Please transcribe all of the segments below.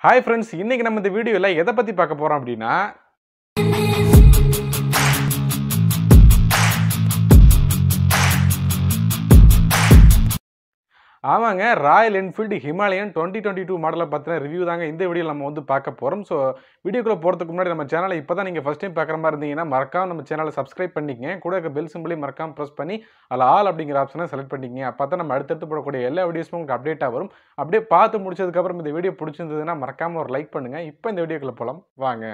hi friends இன்னைக்கு நம்ம இந்த வீடியோவில் எதை பற்றி பார்க்க போகிறோம் அப்படின்னா ஆமாங்க Royal Enfield Himalayan twenty twenty two மாடலை பற்றின ரிவ்யூ தாங்க இந்த வீடியோ நம்ம வந்து பார்க்க போகிறோம் ஸோ வீடியோக்குள்ளே போகிறதுக்கு முன்னாடி நம்ம சேனலை இப்போ தான் நீங்கள் ஃபஸ்ட் டைம் பார்க்குற மாதிரி இருந்தீங்கன்னா மறக்காம நம்ம சேனலை சப்ஸ்கிரைப் பண்ணிக்கங்க கூட இருக்க பெல் சிம்பிளையும் மறக்காம ப்ரெஸ் பண்ணி அதில் ஆல் அப்படிங்கிற ஆப்ஷனை செலக்ட் பண்ணிக்கங்க அப்போ தான் நம்ம அடுத்தடுத்து போடக்கூடிய எல்லா வீடியோஸும் உங்களுக்கு அப்டேட்டாக வரும் அப்படியே பார்த்து முடிச்சதுக்கப்புறம் இந்த வீடியோ பிடிச்சிருந்ததுன்னா மறக்காமல் ஒரு லைக் பண்ணுங்கள் இப்போ இந்த வீடியோக்குள்ளே போகலாம் வாங்க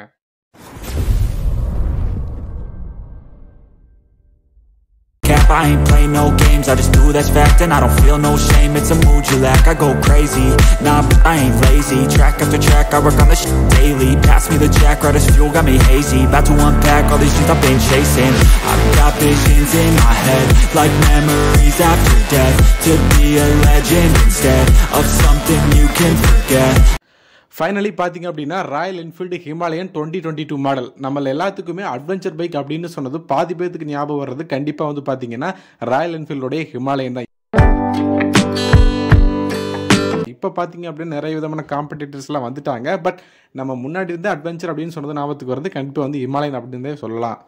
Cap, I ain't play no games, I just do that's fact And I don't feel no shame, it's a mood you lack I go crazy, nah, but I ain't lazy Track after track, I work on this shit daily Pass me the jack, right as fuel, got me hazy About to unpack all these things I've been chasing I've got visions in my head Like memories after death To be a legend instead Of something you can forget finally பார்த்தீங்க அப்படின்னா Royal Enfield Himalayan twenty twenty two model நம்ம எல்லாத்துக்குமே adventure bike அப்படின்னு சொன்னது பாதி பேத்துக்கு ஞாபகம் வர்றது கண்டிப்பாக வந்து பார்த்தீங்கன்னா ராயல் என்ஃபீல்டோடைய ஹிமாலயன் தான் இப்போ பார்த்தீங்க அப்படின்னா நிறைய விதமான காம்படிட்டர்ஸ்லாம் வந்துட்டாங்க பட் நம்ம முன்னாடி இருந்த அட்வென்ச்சர் அப்படின்னு சொன்னது ஞாபகத்துக்கு வருது கண்டிப்பாக வந்து ஹிமாலயன் அப்படின்னே சொல்லலாம்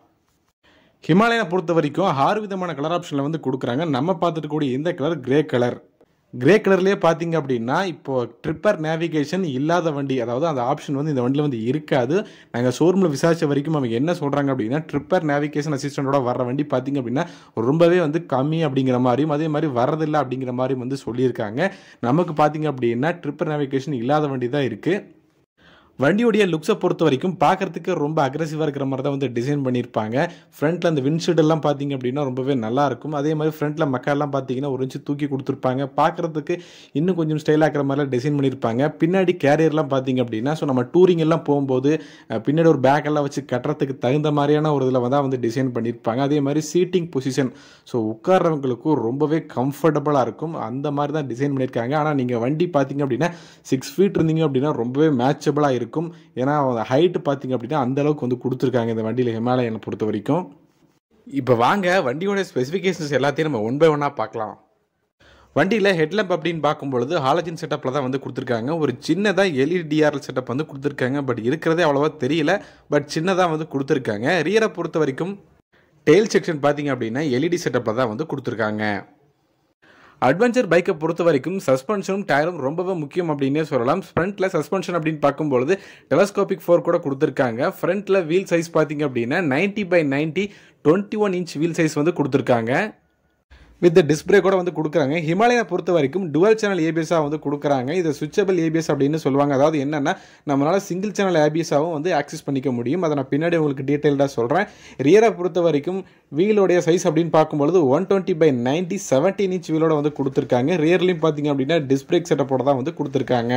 ஹிமாலயனை பொறுத்த வரைக்கும் ஆறு விதமான கலர் ஆப்ஷனில் வந்து கொடுக்குறாங்க நம்ம பார்த்துட்டு கூடிய இந்த கலர் கிரே கலர் கிரே கலர்லேயே பார்த்தீங்க அப்படின்னா இப்போ ட்ரிப்பர் நேவிகேஷன் இல்லாத வண்டி அதாவது அந்த ஆப்ஷன் வந்து இந்த வண்டியில் வந்து இருக்காது நாங்கள் ஷோரூமில் விசாரிச்ச வரைக்கும் அவங்க என்ன சொல்கிறாங்க அப்படின்னா ட்ரிப்பர் நேவிகேஷன் அசிஸ்டண்ட்டோட வர வண்டி பார்த்தீங்க அப்படின்னா ரொம்பவே வந்து கம்மி அப்படிங்கிற மாதிரியும் அதே மாதிரி வரதில்லை அப்படிங்கிற மாதிரியும் வந்து சொல்லியிருக்காங்க நமக்கு பார்த்தீங்க அப்படின்னா ட்ரிப்பர் நேவிகேஷன் இல்லாத வண்டி தான் இருக்குது வண்டியுடைய லுக்ஸை பொறுத்த வரைக்கும் பார்க்கறதுக்கு ரொம்ப அக்ரெசிவாக இருக்கிற மாதிரி தான் வந்து டிசைன் பண்ணியிருப்பாங்க ஃப்ரண்ட்டில் அந்த விண்ட்ஷீட் எல்லாம் பார்த்தீங்க அப்படின்னா ரொம்பவே நல்லா இருக்கும் அதே மாதிரி ஃப்ரண்ட்டில் மக்கள்லாம் பார்த்தீங்கன்னா ஒரு இன்ச்சு தூக்கி கொடுத்துருப்பாங்க பார்க்கறதுக்கு இன்னும் கொஞ்சம் ஸ்டைலாக இருக்கிற மாதிரிலாம் டிசைன் பண்ணியிருப்பாங்க பின்னாடி கேரியர்லாம் பார்த்தீங்க அப்படின்னா ஸோ நம்ம டூரிங் எல்லாம் போகும்போது அஹ், பின்னாடி ஒரு பேக் எல்லாம் வச்சு கட்டுறதுக்கு தகுந்த மாதிரியான ஒரு இதில் தான் வந்து டிசைன் பண்ணியிருப்பாங்க அதே மாதிரி சீட்டிங் பொசிஷன் ஸோ உட்கார்றவங்களுக்கும் ரொம்பவே கம்ஃபர்டபுளாக இருக்கும் அந்த மாதிரி தான் டிசைன் பண்ணியிருக்காங்க ஆனால் நீங்கள் வண்டி பார்த்தீங்க அப்படின்னா சிக்ஸ் ஃபீட் இருந்தீங்க அப்படின்னா ரொம்பவே மேட்சபிளாக இருக்கும் ஏன்னா ஹைட்டு பார்த்தீங்க அப்படின்னா அந்த அளவுக்கு வந்து கொடுத்துருக்காங்க இந்த வண்டியில் ஹிமாலயனை பொறுத்த வரைக்கும் இப்போ வாங்க வண்டியோட ஸ்பெசிஃபிகேஷன்ஸ் எல்லாத்தையும் நம்ம ஒன் பை ஒன்னாக பார்க்கலாம் வண்டியில் ஹெட்லம்ப் அப்படின்னு பார்க்கும்பொழுது ஹாலஜின் செட்டப்பில் தான் வந்து கொடுத்துருக்காங்க ஒரு சின்னதாக எல்இடிஆர்எல் செட்டப் வந்து கொடுத்துருக்காங்க பட் இருக்கிறதே அவ்வளோவா தெரியல பட் சின்னதாக வந்து கொடுத்துருக்காங்க ரியரை பொறுத்த வரைக்கும் டெயில் செக்ஷன் பார்த்தீங்க அப்படின்னா எல்இடி செட்டப்பில் தான் வந்து கொடுத்துருக்காங்க அட்வென்ச்சர் பைக்கை பொறுத்த வரைக்கும் சஸ்பென்ஷனும் டயரும் ரொம்பவே முக்கியம் அப்படின்னே சொல்லலாம் ஃப்ரண்ட்டில் சஸ்பென்ஷன் அப்படின்னு பார்க்கும்பொழுது டெலஸ்கோபிக் ஃபோர் கூட கொடுத்துருக்காங்க ஃப்ரண்ட்டில் வீல் சைஸ் பார்த்தீங்க அப்படின்னா 90 by 90 twenty one inch wheel size வந்து கொடுத்துருக்காங்க வித் டிஸ்க் பிரேக்கோட வந்து கொடுக்குறாங்க ஹிமாலயா பொறுத்த வரைக்கும் டுவல் சேனல் ஏபிஎஸ்ஸாக வந்து கொடுக்குறாங்க இது சுவிச்சபிள் ஏபிஎஸ் அப்படின்னு சொல்லுவாங்க அதாவது என்னென்னா நம்மளால் சிங்கிள் சேனல் ஏபிஎஸ்ஸாகவும் வந்து ஆக்சஸ் பண்ணிக்க முடியும் அதை நான் பின்னாடி உங்களுக்கு டீட்டெயில்டாக சொல்கிறேன் ரியரை பொறுத்த வரைக்கும் வீலோடைய சைஸ் அப்படின்னு பார்க்கும்பொழுது one twenty by ninety seventeen inch வீலோட வந்து கொடுத்துருக்காங்க ரியர்லையும் பார்த்தீங்க அப்படின்னா டிஸ்க் பிரேக் செட்டப்போட தான் வந்து கொடுத்துருக்காங்க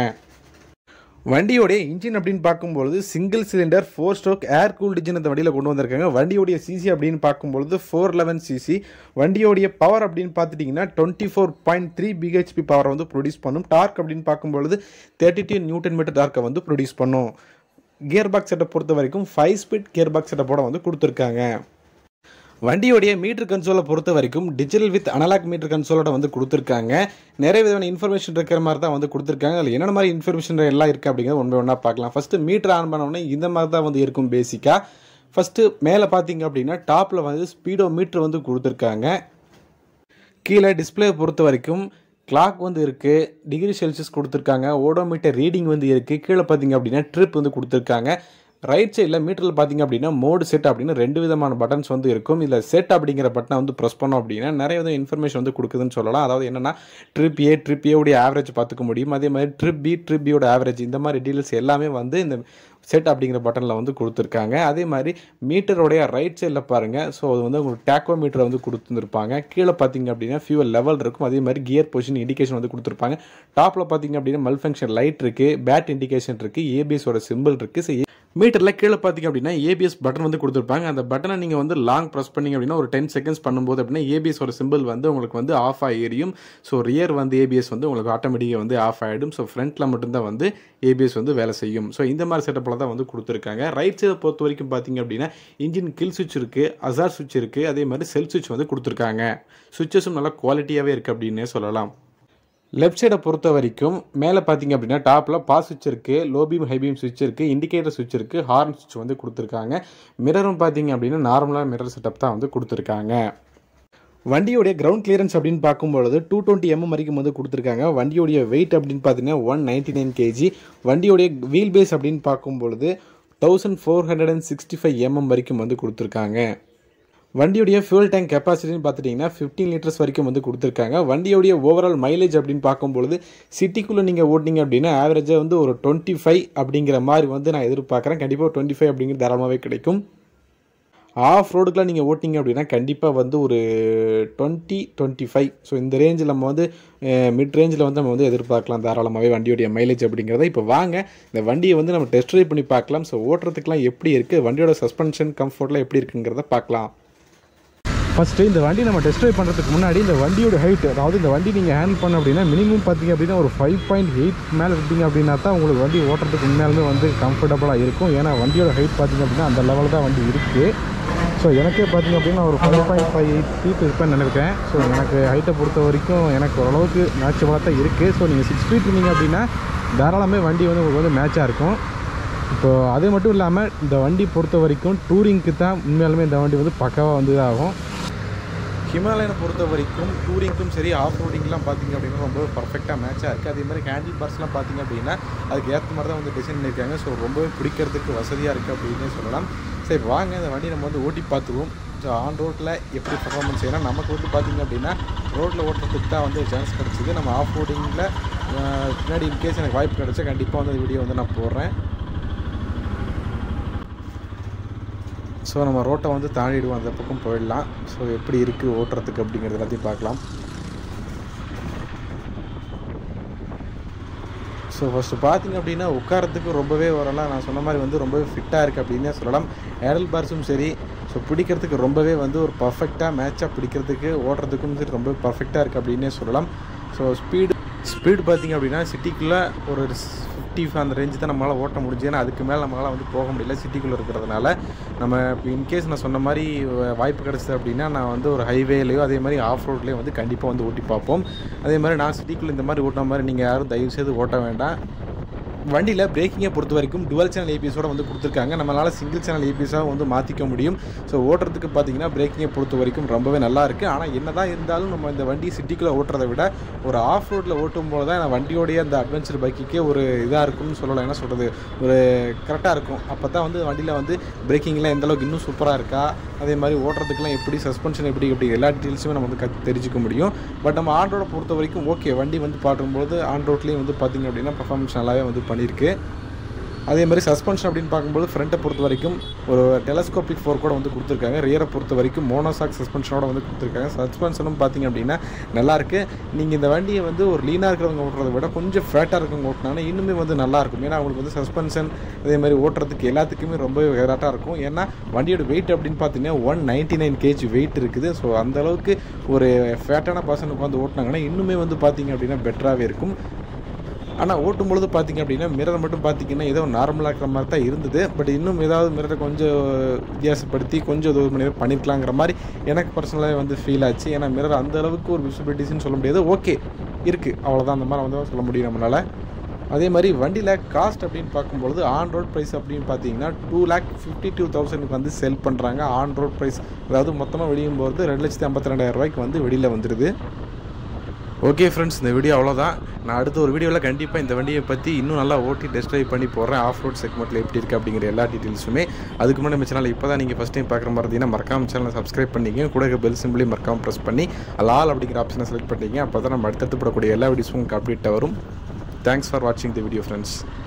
வண்டியோடைய இன்ஜின் அப்படின்னு பார்க்கும்பொழுது single cylinder four stroke air cooled engine இந்த வண்டியில் கொண்டு வந்திருக்காங்க வண்டியோடைய சிசி அப்படின்னு பார்க்கும்பொழுது ஃபோர் லெவன் சிசி வண்டியோடைய பவர் அப்படின்னு பார்த்துட்டிங்கன்னா twenty four point three BHP power வந்து ப்ரொடியூஸ் பண்ணும் டார்க் அப்படின்னு பார்க்கும்பொழுது தேர்ட்டி டூ நியூட்டன் மீட்டர் டார்க்கை வந்து ப்ரொடியூஸ் பண்ணும் கியர் பாக்ஸ் செட்டப் பொறுத்த வரைக்கும் ஃபைவ் ஸ்பீட் கியர் பாக்ஸ் செட்டப்போட வந்து கொடுத்துருக்காங்க வண்டியோடைய மீட்டர் கன்சோலை பொறுத்த வரைக்கும் டிஜிட்டல் வித் அனலாக் மீட்டர் கன்சோலோட வந்து கொடுத்துருக்காங்க நிறைய விதமான இன்ஃபர்மேஷன் இருக்கிற மாதிரி தான் வந்து கொடுத்துருக்காங்க அதில் என்னென்ன மாதிரி இன்ஃபர்மேஷன் எல்லாம் இருக்குது அப்படிங்கிறத ஒன்று ஒன்றா பார்க்கலாம் ஃபஸ்ட்டு மீட்டர் ஆன் பண்ண உடனே இந்த மாதிரி தான் வந்து இருக்கும் பேசிக்காக ஃபஸ்ட்டு மேலே பார்த்தீங்க அப்படின்னா டாப்பில் வந்து ஸ்பீடோ மீட்டர் வந்து கொடுத்துருக்காங்க கீழே டிஸ்பிளே பொறுத்த வரைக்கும் கிளாக் வந்து இருக்குது டிகிரி செல்சியஸ் கொடுத்துருக்காங்க ஓடோமீட்டர் ரீடிங் வந்து இருக்குது கீழே பார்த்தீங்க அப்படின்னா ட்ரிப் வந்து கொடுத்துருக்காங்க ரைட் சைடில் மீட்டரில் பார்த்தீங்க அப்படின்னா மோடு செட் அப்படின்னு ரெண்டு விதமான பட்டன்ஸ் வந்து இருக்கும் இதில் செட் அப்படிங்கிற பட்டனை வந்து ப்ரெஸ் பண்ணோம் அப்படின்னா நிறைய வித இன்ஃபர்மேஷன் வந்து கொடுக்குதுன்னு சொல்லலாம் அதாவது என்னன்னா ட்ரிப் ஏ ட்ரிப் ஏவுடைய ஆவரேஜ் பார்த்துக்க முடியும் அதே மாதிரி ட்ரிப் பி ட்ரிப் பியோட ஆவரேஜ் இந்த மாதிரி டீட்டெயில்ஸ் எல்லாமே வந்து இந்த செட் அப்படிங்கிற பட்டனில் வந்து கொடுத்துருக்காங்க அதே மாதிரி மீட்டருடைய ரைட் சைடில் பாருங்கள் ஸோ அது வந்து உங்களுக்கு டேக்கோ மீட்டரை வந்து கொடுத்துருப்பாங்க கீழே பார்த்தீங்க அப்படின்னா ஃபியூவல் லெவல் இருக்கும் அதே மாதிரி கியர் பொசிஷன் இண்டிகேஷன் வந்து கொடுத்துருப்பாங்க டாப்பில் பார்த்தீங்க அப்படின்னா மல் ஃபங்க்ஷன் லைட் இருக்குது பேட் இண்டிகேஷன் இருக்குது ஏபிஎஸோட சிம்பிள் இருக்குது ஸோ மீட்டரில் கீழே பார்த்தீங்க அப்படின்னா ஏபிஎஸ் பட்டன் வந்து கொடுத்துருப்பாங்க அந்த பட்டனை நீங்கள் வந்து லாங் ப்ரெஸ் பண்ணீங்க அப்படின்னா ஒரு டென் செகண்ட்ஸ் பண்ணும்போது அப்படின்னா ஏபிஎஸோட சிம்பிள் வந்து உங்களுக்கு வந்து ஆஃப் ஆகி எரியும் ஸோ ரியர் வந்து ஏபிஎஸ் வந்து உங்களுக்கு ஆட்டோமேட்டிக்காக வந்து ஆஃப் ஆகிடும் ஸோ ஃப்ரண்ட்டில் மட்டும்தான் வந்து ஏபிஎஸ் வந்து வேலை செய்யும் ஸோ இந்த மாதிரி செட்டப்பில் தான் வந்து கொடுத்துருக்காங்க ரைட் சைடை பொறுத்த வரைக்கும் பார்த்தீங்க அப்படின்னா இன்ஜின் கில் சுவிட்ச் இருக்குது அசார் சுவிட்ச் இருக்குது அதே மாதிரி செல் சுவிட்ச் வந்து கொடுத்துருக்காங்க சுவிட்சஸும் நல்லா குவாலிட்டியாகவே இருக்குது அப்படின்னே சொல்லலாம் லெஃப்ட் சைடை பொறுத்த வரைக்கும் மேலே பார்த்தீங்க அப்படின்னா டாப்பில் பாஸ் சுவிட்ச் இருக்குது லோ பீம் ஹை பீம் சுவிட்ச் இருக்குது இண்டிகேட்டர் சுவிட்ச் இருக்குது ஹார்ன் சுவிட்ச் வந்து கொடுத்துருக்காங்க மிரரும் பார்த்தீங்க அப்படின்னா நார்மலாக மிரர் செட்டப் தான் வந்து கொடுத்துருக்காங்க வண்டியோடைய கிரவுண்ட் கிளியரன்ஸ் அப்படின்னு பார்க்கும்பொழுது டூ டுவெண்ட்டி எம்எம் வரைக்கும் வந்து கொடுத்துருக்காங்க வண்டியோடைய வெயிட் அப்படின்னு பார்த்தீங்கன்னா ஒன் நைன்டி நைன் கேஜி வண்டியோடைய வீல் பேஸ் அப்படின்னு பார்க்கும்பொழுது thousand four hundred and sixty five MM வரைக்கும் வந்து கொடுத்துருக்காங்க வண்டியுடைய ஃபியூல் டேங்க் கெப்பாசிட்டின்னு பார்த்துட்டிங்கன்னா ஃபிஃப்டீன் லிட்டர்ஸ் வரைக்கும் வந்து கொடுத்துருக்காங்க வண்டியோடைய ஓவரால் மைலேஜ் அப்படின்னு பார்க்கும்பொழுது சிட்டிக்குள்ளே நீங்கள் ஓட்டினீங்க அப்படின்னா ஆவரேஜாக வந்து ஒரு டுவெண்ட்டி ஃபைவ் அப்படிங்கிற மாதிரி வந்து நான் எதிர்பார்க்குறேன் கண்டிப்பாக டுவெண்ட்டி ஃபைவ் அப்படிங்கிறது தாராளமாகவே கிடைக்கும் ஆஃப் ரோடுக்குலாம் நீங்கள் ஓட்டிங்க அப்படின்னா கண்டிப்பாக வந்து ஒரு டுவெண்ட்டி டுவெண்ட்டி ஃபைவ் ஸோ இந்த ரேஞ்சில் நம்ம வந்து மிட் ரேஞ்சில் வந்து நம்ம வந்து எதிர்பார்க்கலாம் தாராளமாகவே வண்டியோடைய மைலேஜ் அப்படிங்கிறத இப்போ வாங்க இந்த வண்டியை வந்து நம்ம டெஸ்ட் ட்ரைவ் பண்ணி பார்க்கலாம் ஸோ ஓட்டுறதுக்குலாம் எப்படி இருக்குது வண்டியோட சஸ்பென்ஷன் கம்ஃபர்ட்லாம் எப்படி இருக்குங்கிறத பார்க்கலாம் ஃபஸ்ட்டு இந்த வண்டி நம்ம டெஸ்ட் ட்ரைவ் பண்ணுறதுக்கு முன்னாடி இந்த வண்டியோட ஹைட் அதாவது இந்த வண்டி நீங்கள் ஹேண்டில் பண்ண அப்படின்னா மினிமம் பார்த்தீங்க அப்படின்னா ஒரு ஃபைவ் பாயிண்ட் எயிட் மேலே இருந்தீங்க அப்படின்னா தான் உங்களுக்கு வண்டி ஓட்டுறதுக்கு உண்மையாலுமே வந்து கம்ஃபர்டபுளாக இருக்கும் ஏன்னா வண்டியோட ஹைட் பார்த்தீங்க அப்படின்னா அந்த லெவலில் தான் வண்டி இருக்குது ஸோ எனக்கே பார்த்தீங்க அப்படின்னா ஒரு five point five eight feet இருப்பேன்னு நினைக்கிறேன் ஸோ எனக்கு ஹைட்டை பொறுத்த வரைக்கும் எனக்கு ஓரளவுக்கு மேட்சபுளாக தான் இருக்குது ஸோ நீங்கள் சிக்ஸ் ஃபீட் இருந்தீங்க அப்படின்னா தாராளமே வண்டி வந்து உங்களுக்கு வந்து மேட்சாக இருக்கும் இப்போ அது மட்டும் இல்லாமல் இந்த வண்டி பொறுத்த வரைக்கும் டூரிங்க்கு தான் உண்மையாலுமே இந்த வண்டி வந்து பக்காவாக வந்து ஆகும் ஹிமாலயனை பொறுத்த வரைக்கும் டூரிங்க்கும் சரி ஆஃப் ரோடிங்லாம் பார்த்தீங்க அப்படின்னா ரொம்ப பர்ஃபெக்டாக மேட்சாக இருக்குது அதே மாதிரி ஹேண்டில் பார்ஸ்லாம் பார்த்தீங்க அப்படின்னா அதுக்கு ஏற்ற மாதிரி தான் வந்து டிசைன் பண்ணியிருக்காங்க ஸோ ரொம்பவே பிடிக்கிறதுக்கு வசதியாக இருக்குது அப்படின்னே சொல்லலாம் சரி வாங்க இந்த வண்டி நம்ம வந்து ஓட்டி பார்த்துருவோம் ஸோ ஆன் ரோட்டில் எப்படி பர்ஃபார்மன்ஸ் செய்யலாம் நமக்கு வந்து பார்த்திங்க அப்படின்னா ரோட்டில் ஓட்டுறதுக்கு தான் வந்து சான்ஸ் கிடச்சிது நம்ம ஆஃப் ரோடிங்கில் பின்னாடி இன்கேஸ் எனக்கு வாய்ப்பு கிடச்சா கண்டிப்பாக வந்து வீடியோ வந்து நான் போடுறேன் ஸோ நம்ம ரோட்டை வந்து தாண்டிடுவோம் அந்த பக்கம் போயிடலாம் ஸோ எப்படி இருக்குது ஓட்டுறதுக்கு அப்படிங்கிறது எல்லாத்தையும் பார்க்கலாம் ஸோ ஃபஸ்ட்டு பார்த்தீங்க அப்படின்னா உட்காரத்துக்கு ரொம்பவே வரலாம் நான் சொன்ன மாதிரி வந்து ரொம்பவே ஃபிட்டாக இருக்குது அப்படின்னே சொல்லலாம் ஏரல் பார்ஸும் சரி ஸோ பிடிக்கிறதுக்கு ரொம்பவே வந்து ஒரு பர்ஃபெக்டாக மேட்சாக பிடிக்கிறதுக்கு ஓட்டுறதுக்கும் சரி ரொம்பவே பர்ஃபெக்டாக இருக்குது அப்படின்னே சொல்லலாம் ஸோ ஸ்பீடு ஸ்பீடு பார்த்திங்க அப்படின்னா சிட்டிக்குள்ளே ஒரு ஃபிஃப்டி அந்த ரேஞ்சு தான் நம்மளால் ஓட்ட முடிஞ்சு ஏன்னா அதுக்கு மேலே நம்மளால் வந்து போக முடியல சிட்டிக்குள்ளே இருக்கிறதுனால நம்ம இப்போ இன்கேஸ் நான் சொன்ன மாதிரி வாய்ப்பு கிடச்சிது அப்படின்னா நான் வந்து ஒரு ஹைவேலையோ அதே மாதிரி ஆஃப் ரோட்லேயோ வந்து கண்டிப்பாக வந்து ஓட்டி பார்ப்போம் அதே மாதிரி நான் சிட்டிக்குள்ளே இந்த மாதிரி ஓட்டின மாதிரி நீங்கள் யாரும் தயவு செய்து ஓட்ட வேண்டாம் வண்டியில் பிரேக்கிங்கை பொறுத்த வரைக்கும் டுவல் சேனல் ஏபிஎஸோட வந்து கொடுத்துருக்காங்க நம்மளால் சிங்கிள் சேனல் ஏபிஎஸாக வந்து மாற்றிக்க முடியும் ஸோ ஓட்டுறதுக்கு பார்த்தீங்கன்னா பிரேக்கிங்கை பொறுத்த வரைக்கும் ரொம்பவே நல்லா இருக்குது ஆனால் என்ன தான் இருந்தாலும் நம்ம இந்த வண்டி சிட்டிக்குள்ளே ஓட்டுறதை விட ஒரு ஆஃப் ரோட்டில் ஓட்டும் போது தான் நான் வண்டியோடைய அந்த அட்வென்ச்சர் பைக்குக்கே ஒரு இதாக இருக்கும்னு சொல்லலாம் என்ன சொல்கிறது ஒரு கரெக்டாக இருக்கும் அப்போ தான் வந்து வண்டியில் வந்து பிரேக்கிங்லாம் எந்த அளவுக்கு இன்னும் சூப்பராக இருக்கா அதே மாதிரி ஓட்டுறதுக்குலாம் எப்படி சஸ்பென்ஷன் எப்படி எப்படி எல்லா டீட்டெயில்ஸுமே நம்ம வந்து கற்று தெரிஞ்சிக்க முடியும் பட் நம்ம ஆன் ரோடை பொறுத்த வரைக்கும் ஓகே வண்டி வந்து பார்க்கும்போது ஆன் ரோட்லேயும் வந்து பார்த்திங்க அப்படின்னா பர்ஃபார்மன்ஸ் நல்லாவே வந்து பண்ணியிருக்கு அதே மாதிரி சஸ்பென்ஷன் அப்படின்னு பார்க்கும்போது ஃப்ரண்ட்டை பொறுத்த வரைக்கும் ஒரு டெலஸ்கோபிக் ஃபோர் கூட வந்து கொடுத்துருக்காங்க ரியரை பொறுத்த வரைக்கும் மோனோசாக் சஸ்பென்ஷனோட வந்து கொடுத்துருக்காங்க சஸ்பென்ஷனும் பார்த்தீங்க அப்படின்னா நல்லாயிருக்கு நீங்கள் இந்த வண்டியை வந்து ஒரு லீனாக இருக்கிறவங்க ஓட்டுறதை விட கொஞ்சம் ஃபேட்டாக இருக்கவங்க ஓட்டினாங்கன்னா இன்னுமே வந்து நல்லாயிருக்கும் ஏன்னா அவங்களுக்கு வந்து சஸ்பென்ஷன் அதே மாதிரி ஓட்டுறதுக்கு எல்லாத்துக்குமே ரொம்ப கரெக்டாக இருக்கும் ஏன்னா வண்டியோட வெயிட் அப்படின்னு பார்த்தீங்கன்னா one ninety nine KG weight இருக்குது ஸோ அந்தளவுக்கு ஒரு ஃபேட்டான பர்சனுக்கு வந்து ஓட்டினாங்கன்னா இன்னுமே வந்து பார்த்தீங்க அப்படின்னா பெட்டராகவே இருக்கும் ஆனால் ஓட்டும் பொழுது பார்த்தீங்க அப்படின்னா மிரர் மட்டும் பார்த்தீங்கன்னா ஏதோ நார்மலாக இருக்கிற மாதிரி தான் இருந்தது பட் இன்னும் ஏதாவது மிரரை கொஞ்சம் வித்தியாசப்படுத்தி கொஞ்சம் இது ஒரு மணி நேரம் பண்ணியிருக்கலாங்கிற மாதிரி எனக்கு பர்சனலாகவே வந்து ஃபீல் ஆச்சு ஏன்னா மிரர் அந்த அளவுக்கு ஒரு விசிபிலிட்டிஸ்னு சொல்ல முடியாது ஓகே இருக்குது அவ்வளோதான் அந்த மாதிரி வந்து சொல்ல முடியும் நம்மளால் அதே மாதிரி வண்டியில் காஸ்ட் அப்படின்னு பார்க்கும்பொழுது ஆன் ரோட் ப்ரைஸ் அப்படின்னு பார்த்தீங்கன்னா டூ லேக் ஃபிஃப்டி டூ தௌசண்ட்க்கு வந்து செல் பண்ணுறாங்க ஆன் ரோட் ப்ரைஸ் அதாவது மொத்தமாக வெளியும் போகிறது ரெண்டு லட்சத்தி ஐம்பத்தி ரெண்டாயிரம் ரூபாய்க்கு வந்து வெளியில் வந்துடுது ஓகே ஃப்ரெண்ட்ஸ் இந்த வீடியோ அவ்வளோதான் நான் அடுத்த ஒரு வீடியோவில் கண்டிப்பாக இந்த வண்டியை பற்றி இன்னும் நல்லா ஓட்டி டெஸ்ட் ட்ரைவ் பண்ணி போடுறேன் ஆஃப் ரோட் செக்மெண்ட்டில் எப்படி இருக்குது அப்படிங்கிற எல்லா டீட்டெயில்ஸுமே அதுக்கு முன்னாடி நம்ம சேனல் இப்போ தான் நீங்கள் ஃபஸ்ட் டைம் பார்க்குற மாதிரி இருந்தீங்கன்னா மறக்காம சேனலை சப்ஸ்கிரைப் பண்ணிங்க கூட பெல் சிம்பிளி மறக்காம ப்ரெஸ் பண்ணி லால் அப்படிங்கிற ஆப்ஷனை செலக்ட் பண்ணிங்க அப்போ தான் நம்ம அடுத்தடுத்து போடக்கூடிய எல்லா வீடியோஸும் உங்களுக்கு அப்டேட்டாக வரும் தேங்க்ஸ் ஃபார் வாட்சிங் தி வீடியோ ஃப்ரெண்ட்ஸ்